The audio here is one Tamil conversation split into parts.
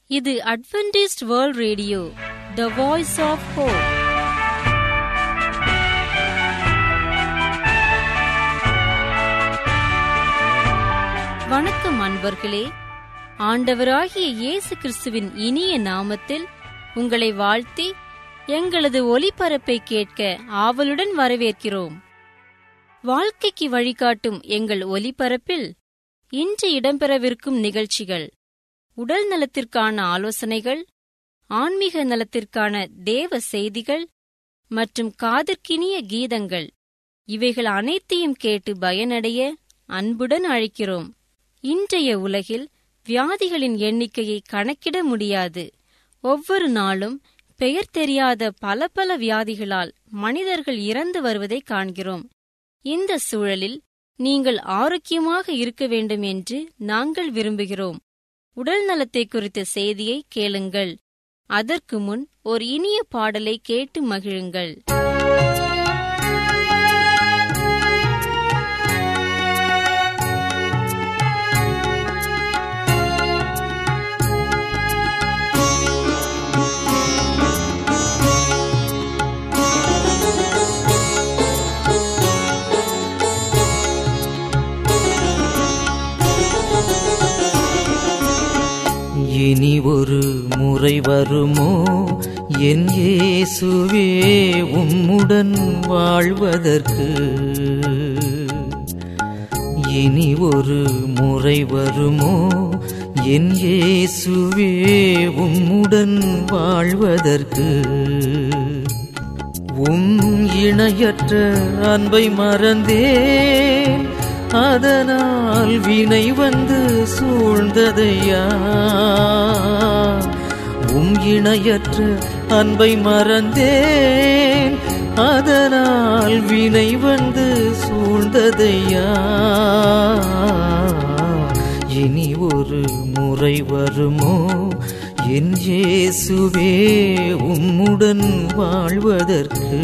இது Adventist world radio the voice of hope வணக்கம் அன்பர்களே ஆண்டவராகிய இயேசு கிறிஸ்துவின் இனிய நாமத்தில் உங்களை வாழ்த்தி எங்களது ஒலிபரப்பை கேட்க ஆவலுடன் வரவேற்கிறோம் வாழ்க்கைக்கு வழிகாட்டும் எங்கள் ஒலிபரப்பில் இன்று இடம்பெறவிருக்கும் நிகழ்ச்சிகள் உடல் நலத்திற்கான ஆலோசனைகள் ஆன்மீக நலத்திற்கான தேவ செய்திகள் மற்றும் காதற்கினிய கீதங்கள் இவைகள் அனைத்தையும் கேட்டு பயனடைய அன்புடன் அழைக்கிறோம் இன்றைய உலகில் வியாதிகளின் எண்ணிக்கையை கணக்கிட முடியாது ஒவ்வொரு நாளும் பெயர் தெரியாத பல பல வியாதிகளால் மனிதர்கள் இறந்து வருவதை காண்கிறோம் இந்த சூழலில் நீங்கள் ஆரோக்கியமாக இருக்க வேண்டும் என்று நாங்கள் விரும்புகிறோம் உடல் நலத்தை குறித்த செய்தியை கேளுங்கள் அதற்கு முன் ஒரு இனிய பாடலை கேட்டு மகிழுங்கள் இனி ஒரு முறை வருமோ என் இயேசுவே உம்முடன் வாழ்வதற்கு இனி ஒரு முறை வருமோ என் இயேசுவே உம்முடன் வாழ்வதற்கு உம் இணையற்ற அன்பை மறந்தேன் அதனால் வினை வந்து சூழ்ந்ததையா உம் இணையற்ற அன்பை மறந்தேன் அதனால் வினை வந்து சூழ்ந்ததையா இனி ஒரு முறை வருமோ என் இயேசுவே உம்முடன் வாழ்வதற்கு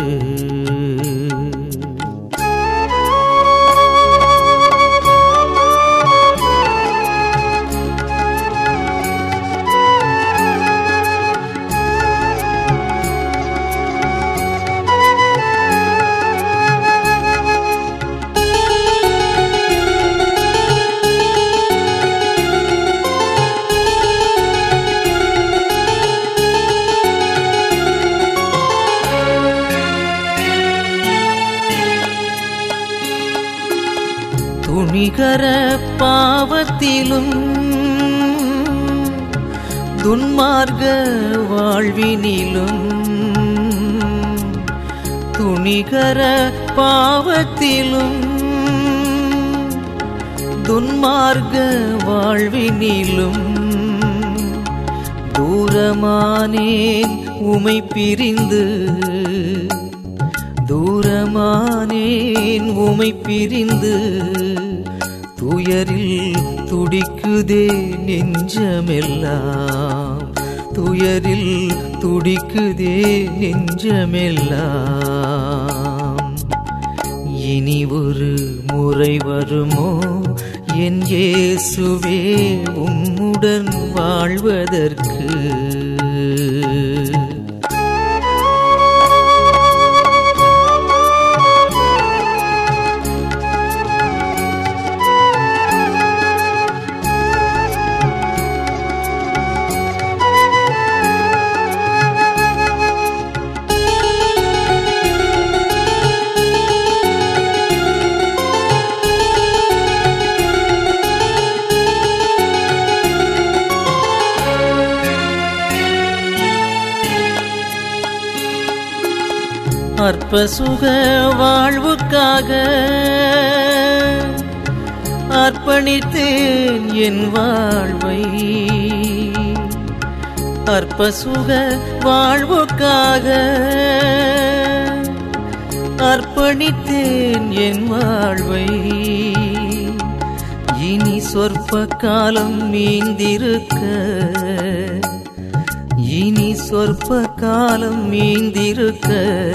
துணிகர பாவத்திலும் துன்மார்க்க வாழ்வினிலும் துணிகர பாவத்திலும் துன்மார்க்க வாழ்வினிலும் தூரமானேன் உமை பிரிந்து தூரமானேன் உமை பிரிந்து துயரில் துடிக்குதே நெஞ்சமெல்லாம் துயரில் துடிக்குதே நெஞ்சமெல்லாம் இனி ஒரு முறை வருமோ என் இயேசுவே உம்முடன் வாழ்வதற்கு அற்ப சுக வாழ்வுக்காக அர்ப்பணித்தேன் என் வாழ்வை அற்ப சுக வாழ்வுக்காக அர்ப்பணித்தேன் என் வாழ்வை இனி சொற்ப காலம் மீந்திருக்க இனி சொற்ப காலம் மீந்திருக்க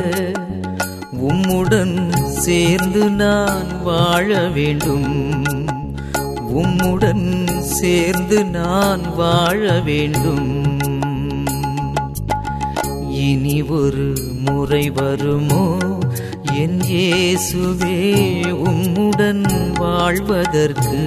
உம்முடன் சேர்ந்து நான் வாழ வேண்டும் உம்முடன் சேர்ந்து நான் வாழ வேண்டும் இனி ஒரு முறை வருமோ என் இயேசுவே உம்முடன் வாழ்வதற்கு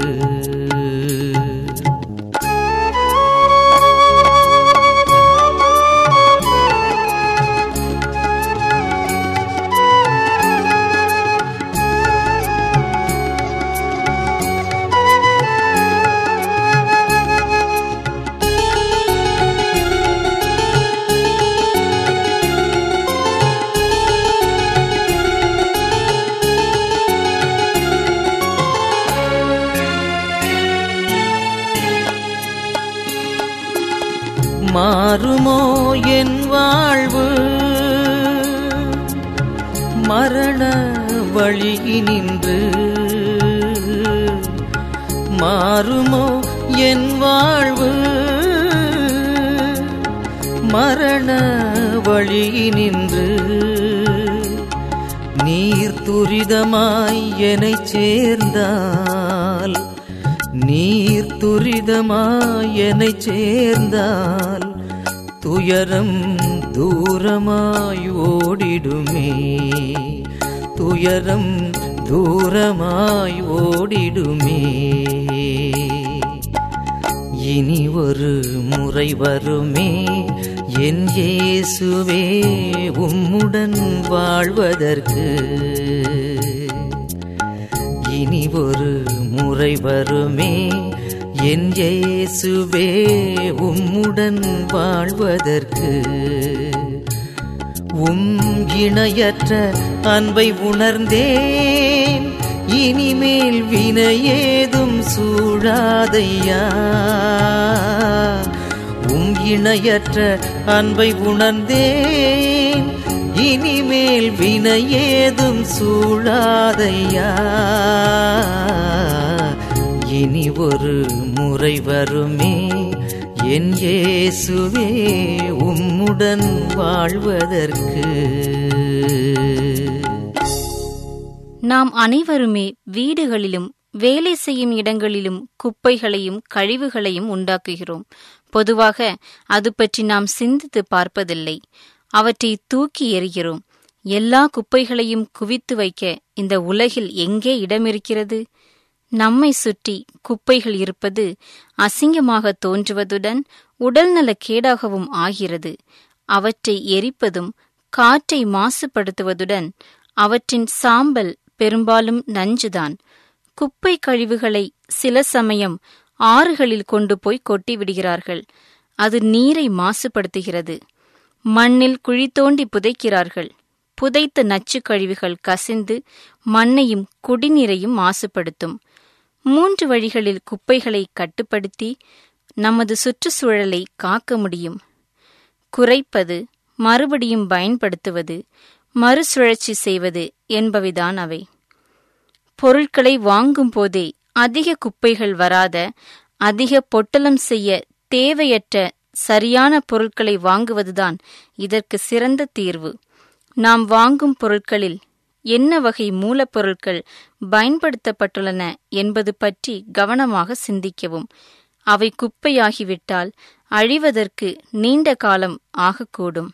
மாறுமோ என் வாழ்வு மரண வழியினின்று மாறுமோ என் வாழ்வு மரண வழியினின்று நீர் துரிதமாய் என்னைச் சேர்ந்தால் நீர் துரிதமாய் என்னைச் சேர்ந்தால் துயரம் தூரமாய் ஓடிடுமே துயரம் தூரமாய் ஓடிடுமே இனி ஒரு முறை வருமே என் இயேசுவே உம்முடன் வாழ்வதற்கு இனி ஒரு முறை வருமே என் இயேசுவே உம்முடன் வாழ்வதற்கு உம் இணையற்ற அன்பை உணர்ந்தேன் இனிமேல் வினையேதும் சூழாதையா உம் இணையற்ற அன்பை உணர்ந்தேன் இனிமேல் வினையேதும் சூழாதையா இனி ஒரு முறை வருமே என் இயேசுவே உம்முடன் வாழ்வதற்கு நாம் அனைவருமே வீடுகளிலும் வேலை செய்யும் இடங்களிலும் குப்பைகளையும் கழிவுகளையும் உண்டாக்குகிறோம் பொதுவாக அது பற்றி நாம் சிந்தித்து பார்ப்பதில்லை அவற்றை தூக்கி எறிகிறோம் எல்லா குப்பைகளையும் குவித்து வைக்க இந்த உலகில் எங்கே இடமிருக்கிறது நம்மை சுற்றி குப்பைகள் இருப்பது அசிங்கமாக தோன்றுவதுடன் உடல்நல கேடாகவும் ஆகிறது அவற்றை எரிப்பதும் காற்றை மாசுபடுத்துவதுடன் அவற்றின் சாம்பல் பெரும்பாலும் நஞ்சுதான் குப்பை கழிவுகளை சில சமயம் ஆறுகளில் கொண்டு போய் கொட்டி விடுகிறார்கள் அது நீரை மாசுபடுத்துகிறது மண்ணில் குழி தோண்டி புதைக்கிறார்கள் புதைத்த நச்சுக் கழிவுகள் கசிந்து மண்ணையும் குடிநீரையும் மாசுபடுத்தும் மூன்று வழிகளில் குப்பைகளை கட்டுப்படுத்தி நமது சுற்றுச்சூழலை காக்க முடியும் குறைப்பது மறுபடியும் பயன்படுத்துவது மறுசுழற்சி செய்வது என்பவைதான் அவை பொருட்களை வாங்கும் போதே அதிக குப்பைகள் வராத அதிக பொட்டலம் செய்ய தேவையற்ற சரியான பொருட்களை வாங்குவதுதான் இதற்கு சிறந்த தீர்வு நாம் வாங்கும் பொருட்களில் என்ன வகை மூலப்பொருட்கள் பயன்படுத்தப்பட்டுள்ளன என்பது பற்றி கவனமாக சிந்திக்கவும் அவை குப்பையாகிவிட்டால் அழிவதற்கு நீண்ட காலம் ஆகக்கூடும்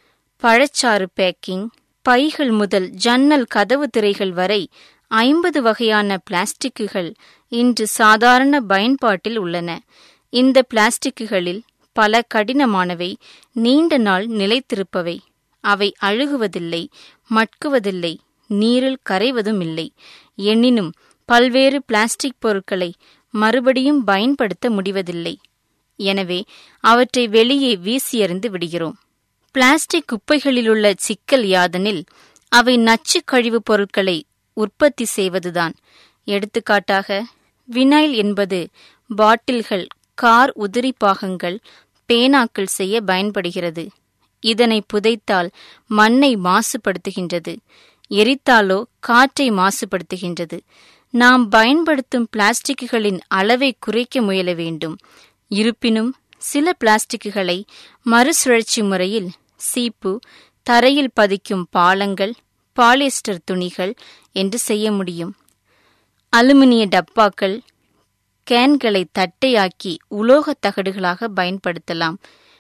பழச்சாறு பேக்கிங் பைகள் முதல் ஜன்னல் கதவு திரைகள் வரை ஐம்பது வகையான பிளாஸ்டிக்குகள் இன்று சாதாரண பயன்பாட்டில் உள்ளன இந்த பிளாஸ்டிக்குகளில் பல கடினமானவை நீண்ட நாள் நிலைத்திருப்பவை அவை அழுகுவதில்லை மட்குவதில்லை நீரில் கரைவதும் இல்லை எனினும் பல்வேறு பிளாஸ்டிக் பொருட்களை மறுபடியும் பயன்படுத்த முடிவதில்லை எனவே அவற்றை வெளியே வீசியெறிந்து விடுகிறோம் பிளாஸ்டிக் குப்பைகளிலுள்ள சிக்கல் யாதெனில் அவை நச்சுக் கழிவுப் பொருட்களை உற்பத்தி செய்வதுதான் எடுத்துக்காட்டாக வினைல் என்பது பாட்டில்கள் கார் உதிரி பாகங்கள் பேனாக்கள் செய்ய பயன்படுகிறது இதனை புதைத்தால் மண்ணை மாசுபடுத்துகின்றது எரித்தாலோ காற்றை மாசுபடுத்துகின்றது நாம் பயன்படுத்தும் பிளாஸ்டிக்குகளின் அளவை குறைக்க முயல வேண்டும் இருப்பினும் சில பிளாஸ்டிக்குகளை மறுசுழற்சி முறையில் சீப்பு தரையில் பதிக்கும் பாலங்கள் பாலிஸ்டர் துணிகள் என்று செய்ய முடியும் அலுமினிய டப்பாக்கள் கேன்களை தட்டையாக்கி உலோகத் தகடுகளாக பயன்படுத்தலாம்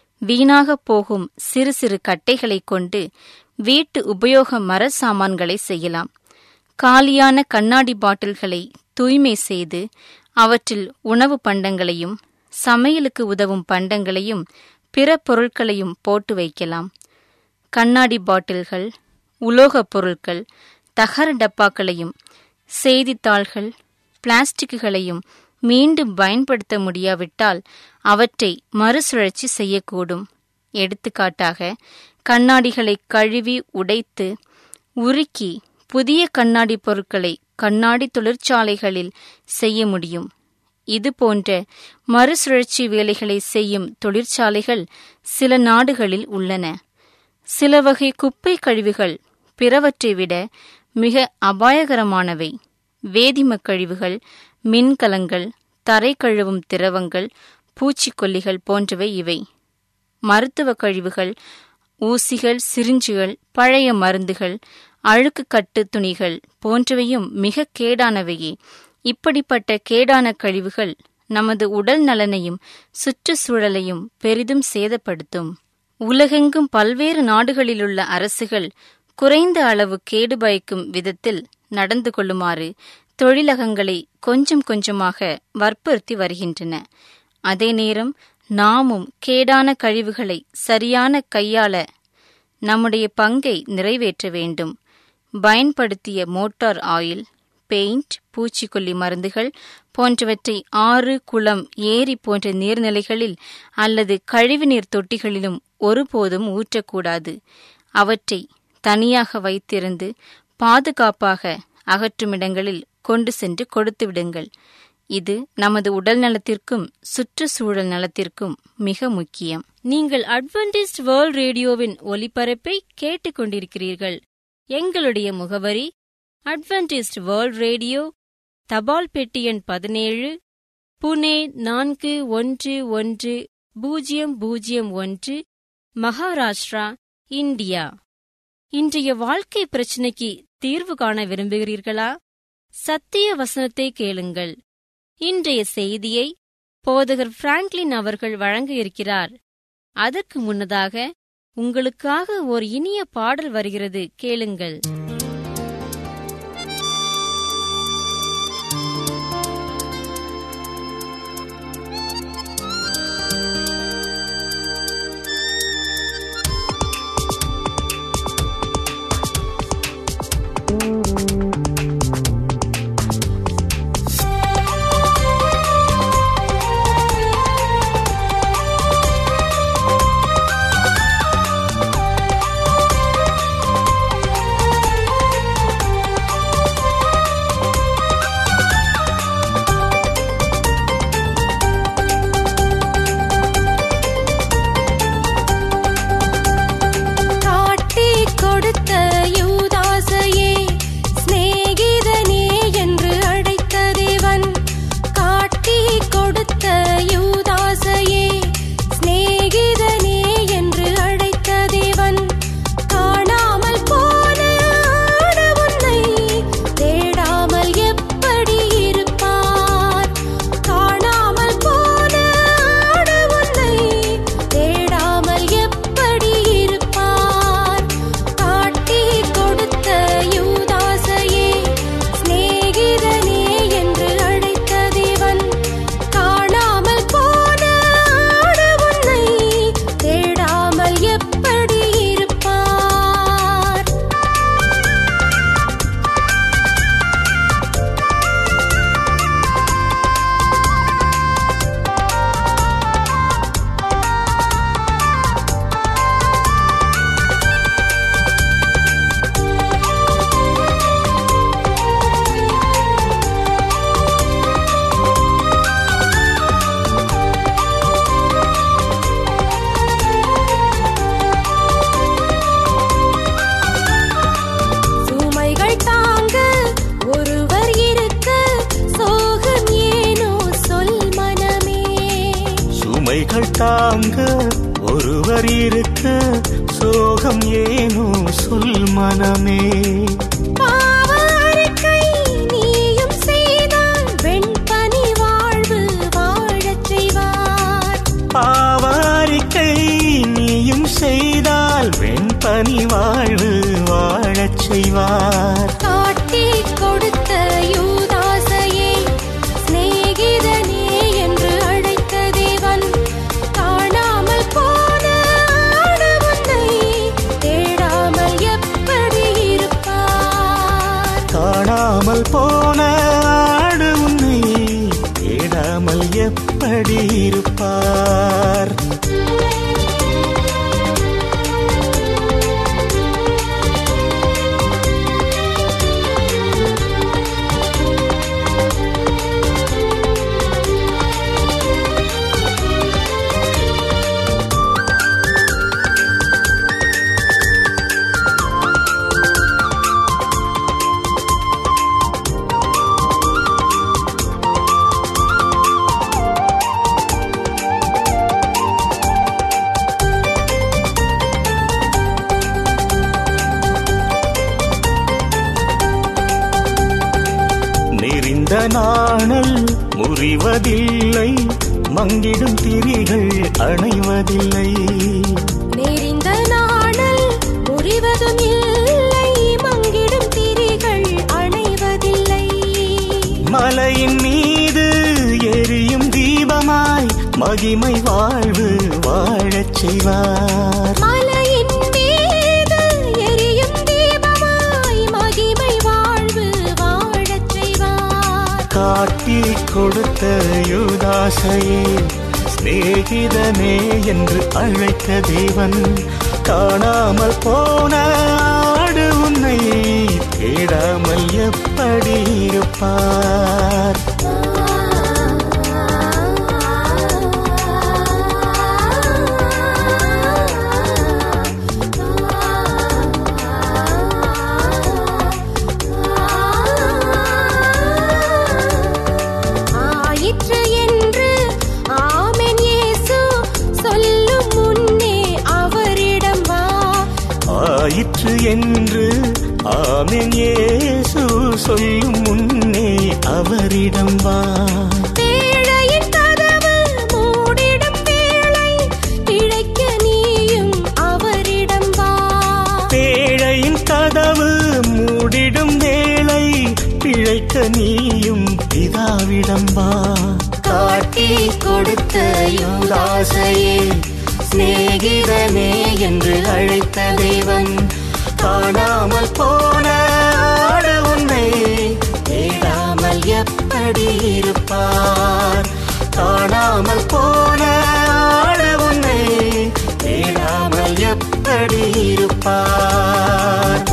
வீணாக போகும் சிறு சிறு கட்டைகளைக் கொண்டு வீட்டு உபயோக மர சாமான்களை செய்யலாம் காலியான கண்ணாடி பாட்டில்களை தூய்மை செய்து அவற்றில் உணவு பண்டங்களையும் சமையலுக்கு உதவும் பண்டங்களையும் பிற பொருட்களையும் போட்டு வைக்கலாம் கண்ணாடி பாட்டில்கள் உலோகப் பொருட்கள் தகர டப்பாக்களையும் செய்தித்தாள்கள் பிளாஸ்டிக்குகளையும் மீண்டும் பயன்படுத்த முடியாவிட்டால் அவற்றை மறுசுழற்சி செய்யக்கூடும் எடுத்துக்காட்டாக கண்ணாடிகளை கழுவி உடைத்து உருக்கி புதிய கண்ணாடி பொருட்களை கண்ணாடி தொழிற்சாலைகளில் செய்ய முடியும் இது போன்ற மறுசுழற்சி வேலைகளை செய்யும் தொழிற்சாலைகள் சில நாடுகளில் உள்ளன சில வகை குப்பை கழிவுகள் பிறவற்றை விட மிக அபாயகரமானவை வேதிமக் கழிவுகள் மின்கலங்கள் தரை கழுவும் திரவங்கள் பூச்சிக்கொல்லிகள் போன்றவை இவை மருத்துவ கழிவுகள் ஊசிகள் சிரிஞ்சுகள் பழைய மருந்துகள் அழுக்கு கட்டு துணிகள் போன்றவையும் மிக கேடானவையே இப்படிப்பட்ட கேடான கழிவுகள் நமது உடல் நலனையும் சுற்றுச்சூழலையும் பெரிதும் சேதப்படுத்தும் உலகெங்கும் பல்வேறு நாடுகளிலுள்ள அரசுகள் குறைந்த அளவு கேடு பயக்கும் விதத்தில் நடந்து கொள்ளுமாறு தொழிலகங்களை கொஞ்சம் கொஞ்சமாக வற்புறுத்தி வருகின்றன அதே நேரம் நாமும் கேடான கழிவுகளை சரியான கையாள நம்முடைய பங்கை நிறைவேற்ற வேண்டும் பயன்படுத்திய மோட்டார் ஆயில் பெயிண்ட் பூச்சிக்கொல்லி மருந்துகள் போன்றவற்றை ஆறு குளம் ஏரி போன்ற நீர்நிலைகளில் அல்லது கழிவுநீர் தொட்டிகளிலும் ஒருபோதும் ஊற்றக்கூடாது அவற்றை தனியாக வைத்திருந்து பாதுகாப்பாக அகற்றுமிடங்களில் கொண்டு சென்று கொடுத்து விடுங்கள் இது நமது உடல் நலத்திற்கும் சுற்றுச்சூழல் நலத்திற்கும் மிக முக்கியம் நீங்கள் அட்வென்டிஸ்ட் வேர்ல்ட் ரேடியோவின் ஒலிபரப்பை கேட்டுக்கொண்டிருக்கிறீர்கள் எங்களுடைய முகவரி அட்வென்டிஸ்ட் வேர்ல்ட் ரேடியோ தபால் பெட்டி எண் பதினேழு புனே நான்கு ஒன்று ஒன்று பூஜ்ஜியம் பூஜ்ஜியம் ஒன்று மகாராஷ்டிரா இந்தியா இன்றைய வாழ்க்கை பிரச்சினைக்கு தீர்வு காண விரும்புகிறீர்களா சத்திய வசனத்தை கேளுங்கள் இன்றைய செய்தியை போதகர் பிராங்க்லின் அவர்கள் வழங்க இருக்கிறார் அதற்கு முன்னதாக உங்களுக்காக ஓர் இனிய பாடல் வருகிறது கேளுங்கள் காட்டி கொடுத்த யூதாசையே சிநேகிதனே என்று அழைத்த தேவன் காட்டி கொடுத்த யூதாசையே சிநேகிதனே என்று அழைத்த தேவன் காணாமல் போன ஆட உன்னை தேடாமல் எப்படி இருப்பார் காணாமல் போன ஆட உன்னை தேடாமல் எப்படி இருப்பார் காட்டி கொடுத்த யூதாசையே சிநேகிதனே என்று அழைத்த தேவன் காணாமல் போன ஆட உன்னை தேடாமல் எப்படி இருப்பார் சுமைகள் தாங்க ஒருவர் இருக்க சோகம் ஏனோ சொல் மனமே சுமைகள் தாங்க ஒருவர் இருக்க சோகம் ஏனோ சொல் மனமே பாவ அறிக்கை நீயும் செய்தால் வெண்பனி வாழ்வு கனி வாழ்வு வாழச் செய்வார் காட்டி கொடுத்த யூதாசையே சிநேகிதனே என்று அழைத்த தேவன் காணாமல் போன ஆடு உன்னை தேடாமல் எப்படி இருப்பார் காணாமல் போன ஆடு உன்னை தேடாமல் எப்படி இருப்பார் நெறிந்த நாணல் முறிவதில்லை மங்கிடும் திரிகள் அணைவதில்லை நெறிந்த நாணல் முறிவதும் இல்லை மங்கிடும் திரிகள் அணைவதில்லை மலையின் மீது எரியும் தீபமாய் மகிமை வாழ்வு வாழச் செய்வார் மலையின் மீது எரியும் தீபமாய் மகிமை வாழ்வு வாழச் செய்வார் காட்டி கொடுத்த யுதாசையே சிநேகிதனே என்று அழைத்த தேவன் காணாமல் போன ஆடு உன்னை தேடாமல் எப்படி இருப்பார் ஆயிற்று என்று ஆமென் இயேசு சொல்லும் முன்னே அவரிடம் வா ஆயிற்று என்று ஆமென் இயேசு சொல்லும் முன்னே அவரிடம் வா பேழையின் கதவு மூடிடும் வேளை பிழைக்க நீயும் அவரிடம் வா பேழையின் கதவு மூடிடும் வேளை பிழைக்க நீயும் பிதாவிடம் வா காட்டி கொடுத்த யுதாசையே சிநேகிதனே என்று அழைத்த தேவன் காணாமல் போன ஆடு உன்னை தேடாமல் எப்படி இருப்பார் காணாமல் போன ஆடு உன்னை தேடாமல் எப்படி இருப்பார்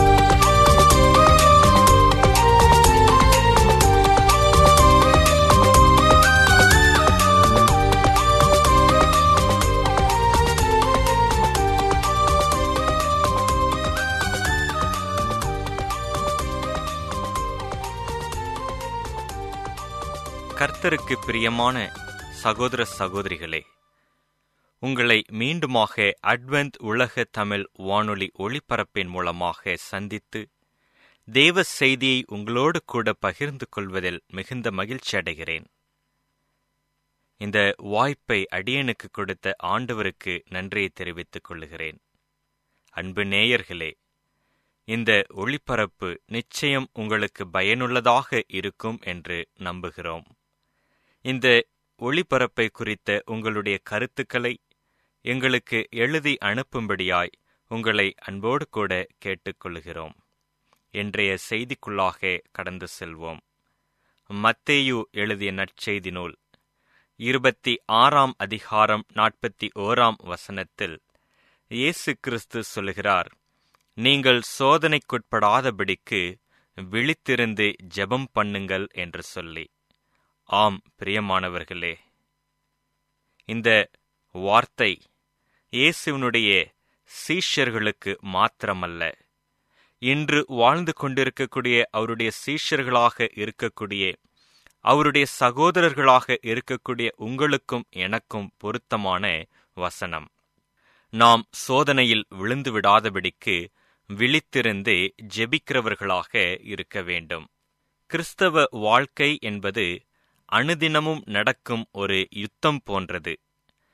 கர்த்தருக்கு பிரியமான சகோதர சகோதரிகளே உங்களை மீண்டுமாக அட்வென்த் உலக தமிழ் வானொலி ஒளிபரப்பின் மூலமாக சந்தித்து தேவ செய்தியை உங்களோடு கூட பகிர்ந்து கொள்வதில் மிகுந்த மகிழ்ச்சி அடைகிறேன் இந்த வாய்ப்பை அடியனுக்கு கொடுத்த ஆண்டவருக்கு நன்றியை தெரிவித்துக் கொள்ளுகிறேன் அன்பு நேயர்களே இந்த ஒளிபரப்பு நிச்சயம் உங்களுக்கு பயனுள்ளதாக இருக்கும் என்று நம்புகிறோம் இந்த ஒளிபரப்பை குறித்த உங்களுடைய கருத்துக்களை எங்களுக்கு எழுதி அனுப்பும்படியாய் உங்களை அன்போடு கூட கேட்டுக்கொள்கிறோம் இன்றைய செய்திக்குள்ளாக கடந்து செல்வோம் மத்தேயு எழுதிய நற்செய்தி நூல் இருபத்தி ஆறாம் அதிகாரம் நாற்பத்தி ஓராம் வசனத்தில் இயேசு கிறிஸ்து சொல்லுகிறார் நீங்கள் சோதனைக்குட்படாதபடிக்கு விழித்திருந்து ஜெபம் பண்ணுங்கள் என்று சொல்லி ஆம் பிரியமானவர்களே இந்த வார்த்தை இயேசுவினுடைய சீஷர்களுக்கு மாத்திரமல்ல இன்று வாழ்ந்து கொண்டிருக்கக்கூடிய அவருடைய சீஷர்களாக இருக்கக்கூடிய அவருடைய சகோதரர்களாக இருக்கக்கூடிய உங்களுக்கும் எனக்கும் பொருத்தமான வசனம் நாம் சோதனையில் விழுந்து விடாதபடிக்கு விழித்திருந்து ஜெபிக்கிறவர்களாக இருக்க வேண்டும் கிறிஸ்தவ வாழ்க்கை என்பது அனுதினமும் நடக்கும் ஒரு யுத்தம் போன்றது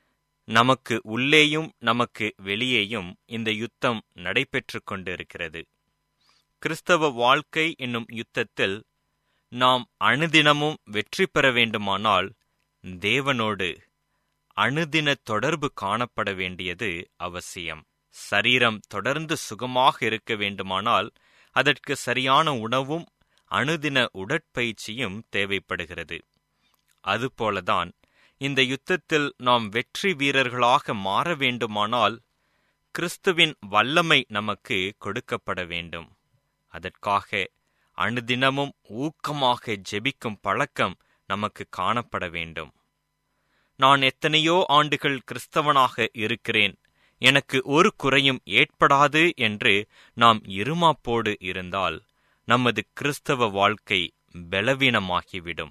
நமக்கு உள்ளேயும் நமக்கு வெளியேயும் இந்த யுத்தம் நடைபெற்றுக் கொண்டிருக்கிறது கிறிஸ்தவ வாழ்க்கை என்னும் யுத்தத்தில் நாம் அணுதினமும் வெற்றி பெற வேண்டுமானால் தேவனோடு அணுதின தொடர்பு காணப்பட வேண்டியது அவசியம் சரீரம் தொடர்ந்து சுகமாக இருக்க வேண்டுமானால் அதற்கு சரியான உணவும் அணுதின உடற்பயிற்சியும் தேவைப்படுகிறது அதுபோலதான் இந்த யுத்தத்தில் நாம் வெற்றி வீரர்களாக மாற வேண்டுமானால் கிறிஸ்துவின் வல்லமை நமக்கு கொடுக்கப்பட வேண்டும் அதற்காக அணுதினமும் ஊக்கமாக ஜெபிக்கும் பழக்கம் நமக்கு காணப்பட வேண்டும் நான் எத்தனையோ ஆண்டுகள் கிறிஸ்தவனாக இருக்கிறேன் எனக்கு ஒரு குறையும் ஏற்படாது என்று நாம் இருமாப்போடு இருந்தால் நமது கிறிஸ்தவ வாழ்க்கை பலவீனமாகிவிடும்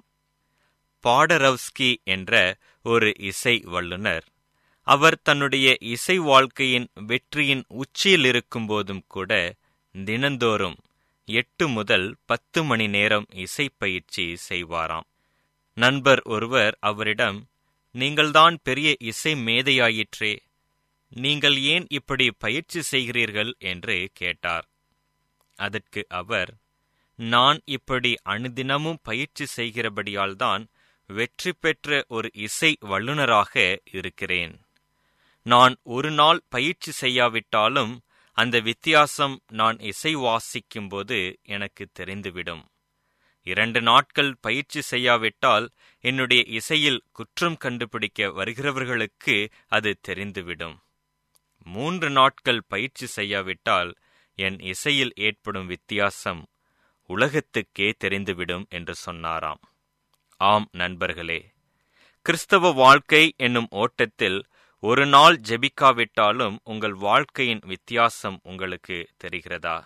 பாடரவ்ஸ்கி என்ற ஒரு இசை வல்லுனர் அவர் தன்னுடைய இசை வாழ்க்கையின் வெற்றியின் உச்சியில் இருக்கும்போதும் கூட தினந்தோறும் எட்டு முதல் பத்து மணி நேரம் இசை பயிற்சி செய்வாராம் நண்பர் ஒருவர் அவரிடம் நீங்கள்தான் பெரிய இசை மேதையாயிற்றே நீங்கள் ஏன் இப்படி பயிற்சி செய்கிறீர்கள் என்று கேட்டார் அதற்கு அவர் நான் இப்படி அனுதினமும் பயிற்சி செய்கிறபடியால்தான் வெற்றி பெற்ற ஒரு இசை வல்லுநராக இருக்கிறேன் நான் ஒரு நாள் பயிற்சி செய்யாவிட்டாலும் அந்த வித்தியாசம் நான் இசை வாசிக்கும்போது எனக்கு தெரிந்துவிடும் இரண்டு நாட்கள் பயிற்சி செய்யாவிட்டால் என்னுடைய இசையில் குற்றம் கண்டுபிடிக்க வருகிறவர்களுக்கு அது தெரிந்துவிடும் மூன்று நாட்கள் பயிற்சி செய்யாவிட்டால் என் இசையில் ஏற்படும் வித்தியாசம் உலகத்துக்கே தெரிந்துவிடும் என்று சொன்னாராம் ஆம் நண்பர்களே கிறிஸ்தவ வாழ்க்கை என்னும் ஓட்டத்தில் ஒரு நாள் ஜெபிக்காவிட்டாலும் உங்கள் வாழ்க்கையின் வித்தியாசம் உங்களுக்கு தெரிகிறதா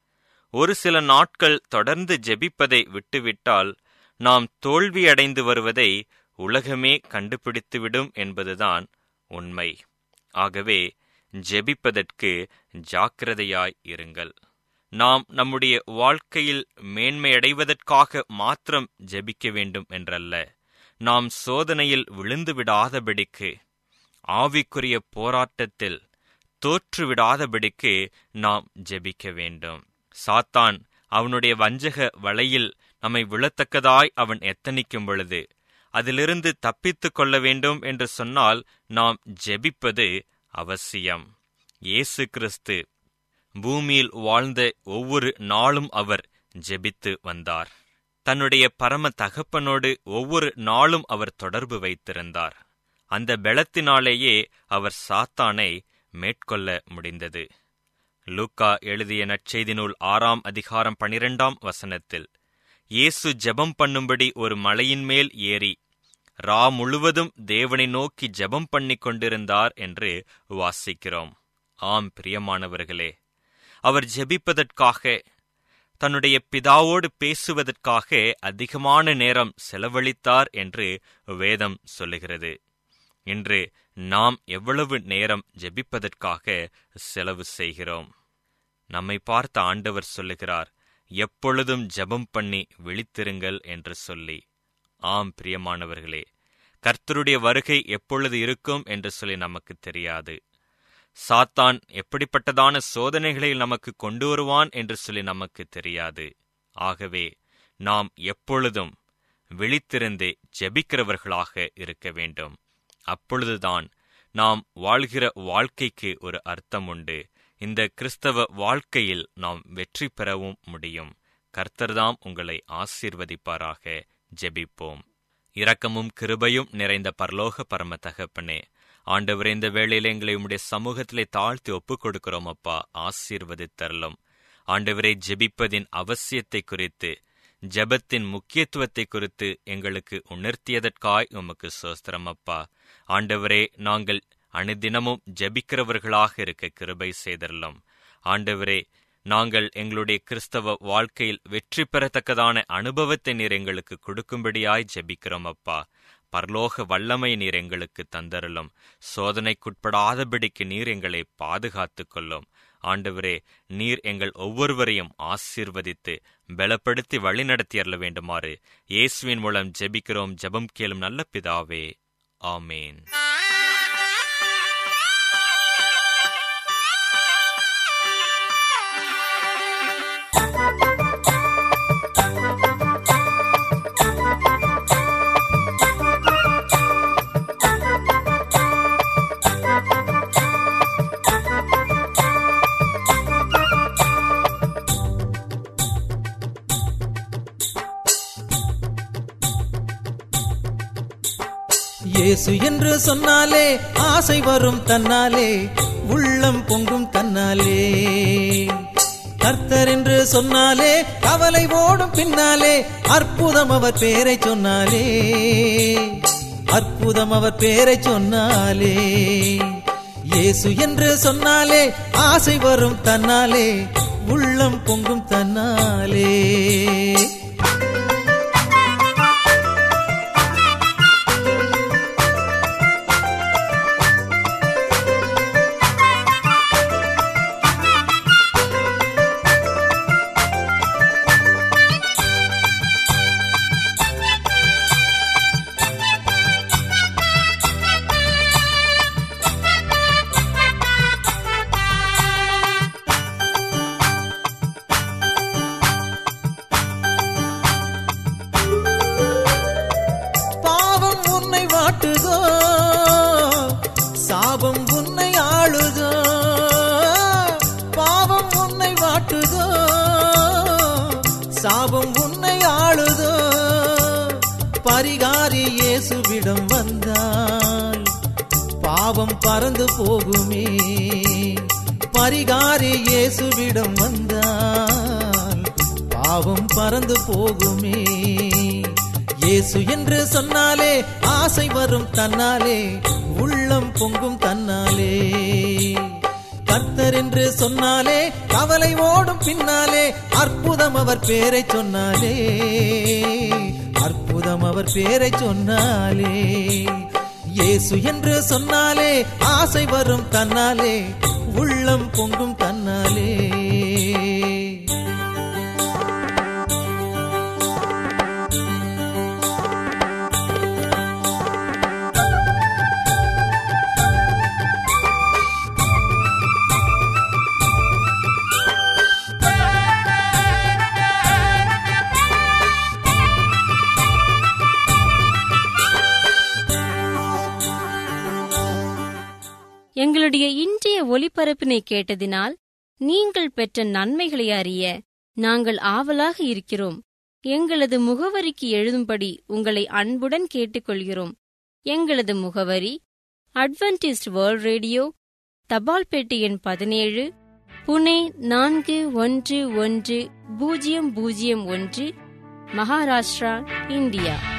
ஒரு சில நாட்கள் தொடர்ந்து ஜெபிப்பதை விட்டுவிட்டால் நாம் தோல்வியடைந்து வருவதை உலகமே கண்டுபிடித்துவிடும் என்பதுதான் உண்மை ஆகவே ஜெபிப்பதற்கு ஜாக்கிரதையாய் இருங்கள் நாம் நம்முடைய வாழ்க்கையில் மேன்மையடைவதற்காக மாத்திரம் ஜெபிக்க வேண்டும் என்றல்ல நாம் சோதனையில் விழுந்து விடாதபடிக்கு ஆவிக்குரிய போராட்டத்தில் தோற்றுவிடாதபடிக்கு நாம் ஜெபிக்க வேண்டும் சாத்தான் அவனுடைய வஞ்சக வலையில் நம்மை விழத்தக்கதாய் அவன் எத்தனிக்கும் பொழுது அதிலிருந்து தப்பித்துக் கொள்ள வேண்டும் என்று சொன்னால் நாம் ஜெபிப்பது அவசியம் இயேசு கிறிஸ்து பூமியில் வாழ்ந்த ஒவ்வொரு நாளும் அவர் ஜெபித்து வந்தார் தன்னுடைய பரம தகப்பனோடு ஒவ்வொரு நாளும் அவர் தொடர்பு வைத்திருந்தார் அந்த பெலத்தினாலேயே அவர் சாத்தானை மேற்கொள்ள முடிந்தது லூக்கா எழுதிய நற்செய்தி நூல் ஆறாம் அதிகாரம் பனிரெண்டாம் வசனத்தில் இயேசு ஜெபம் பண்ணும்படி ஒரு மலையின் மேல் ஏறி ரா முழுவதும் தேவனை நோக்கி ஜெபம் பண்ணிக் கொண்டிருந்தார் என்று வாசிக்கிறோம் ஆம் பிரியமானவர்களே அவர் ஜெபிப்பதற்காக தன்னுடைய பிதாவோடு பேசுவதற்காக அதிகமான நேரம் செலவழித்தார் என்று வேதம் சொல்லுகிறது இன்று நாம் எவ்வளவு நேரம் ஜெபிப்பதற்காக செலவு செய்கிறோம் நம்மை பார்த்த ஆண்டவர் சொல்லுகிறார் எப்பொழுதும் ஜெபம் பண்ணி விழித்திருங்கள் என்று சொல்லி ஆம் பிரியமானவர்களே கர்த்தருடைய வருகை எப்பொழுது இருக்கும் என்று சொல்லி நமக்கு தெரியாது சாத்தான் எப்படிப்பட்டதான சோதனைகளை நமக்கு கொண்டு வருவான் என்று சொல்லி நமக்கு தெரியாது ஆகவே நாம் எப்பொழுதும் விழித்திருந்தே ஜெபிக்கிறவர்களாக இருக்க வேண்டும் அப்பொழுதுதான் நாம் வாழ்கிற வாழ்க்கைக்கு ஒரு அர்த்தம் உண்டு இந்த கிறிஸ்தவ வாழ்க்கையில் நாம் வெற்றி பெறவும் முடியும் கர்த்தர்தாம் உங்களை ஆசீர்வதிப்பாராக ஜெபிப்போம் இரக்கமும் கிருபையும் நிறைந்த பரலோக பரம தகப்பனே ஆண்டவர் இந்த வேளையில எங்களை உம்முடைய சமூகத்திலே தாழ்த்தி ஒப்புக் கொடுக்கிறோம் அப்பா ஆசீர்வதித்தரலும் ஆண்டவரை ஜெபிப்பதின் அவசியத்தை குறித்து ஜெபத்தின் முக்கியத்துவத்தை குறித்து எங்களுக்கு உணர்த்தியதற்காய் உமக்கு சோஸ்திரம் அப்பா ஆண்டவரே நாங்கள் அனுதினமும் ஜெபிக்கிறவர்களாக இருக்க கிருபை செய்தரலும் ஆண்டவரே நாங்கள் எங்களுடைய கிறிஸ்தவ வாழ்க்கையில் வெற்றி பெறத்தக்கதான அனுபவத்தை நீர் எங்களுக்கு கொடுக்கும்படியாய் ஜெபிக்கிறோம் அப்பா பரலோக வல்லமை நீர் எங்களுக்கு தந்தரலும் சோதனைக்குட்படாதபடிக்கு நீர் எங்களை பாதுகாத்துக் கொள்ளும் ஆண்டவரே நீர் எங்கள் ஒவ்வொருவரையும் ஆசீர்வதித்து பலப்படுத்தி வழிநடத்தி அருள வேண்டுமாறு இயேசுவின் மூலம் ஜெபிக்கிறோம் ஜெபம் கேளும் நல்ல பிதாவே ஆமேன் இயேசு என்று சொன்னாலே ஆசை வரும் தன்னாலே உள்ளம் பொங்கும் தன்னாலே கர்த்தர் என்று சொன்னாலே கவலை ஓடும் பின்னாலே அற்புதம் அவர் பேரை சொன்னாலே அற்புதம் அவர் பேரை சொன்னாலே இயேசு என்று சொன்னாலே ஆசை வரும் தன்னாலே உள்ளம் பொங்கும் தன்னாலே பாவம் உன்னை வாட்டுதோ சாபம் உன்னை ஆளுதோ பாவம் உன்னை வாட்டுதோ சாபம் உன்னை ஆளுதோ பரிகாரி இயேசுவிடம் வந்தால் பாவம் பறந்து போகுமே பரிகாரி இயேசுவிடம் வந்தால் பாவம் பறந்து போகுமே இயேசு என்று சொன்னாலே ஆசை வரும் தன்னாலே உள்ளம் பொங்கும் தன்னாலே கர்த்தர் என்று சொன்னாலே கவலை ஓடும் பின்னாலே அற்புதம் அவர் பேரை சொன்னாலே அற்புதம் அவர் பேரை சொன்னாலே இயேசு என்று சொன்னாலே ஆசை வரும் தன்னாலே உள்ளம் பொங்கும் தன்னாலே எங்களுடைய இன்றைய ஒலிபரப்பினை கேட்டதினால் நீங்கள் பெற்ற நன்மைகளை அறிய நாங்கள் ஆவலாக இருக்கிறோம் எங்களது முகவரிக்கு எழுதும்படி உங்களை அன்புடன் கேட்டுக்கொள்கிறோம் எங்களது முகவரி அட்வென்டிஸ்ட் வேர்ல்ட் ரேடியோ தபால் பெட்டி எண் பதினேழு புனே நான்கு ஒன்று ஒன்று பூஜ்ஜியம் பூஜ்ஜியம் ஒன்று மகாராஷ்டிரா இந்தியா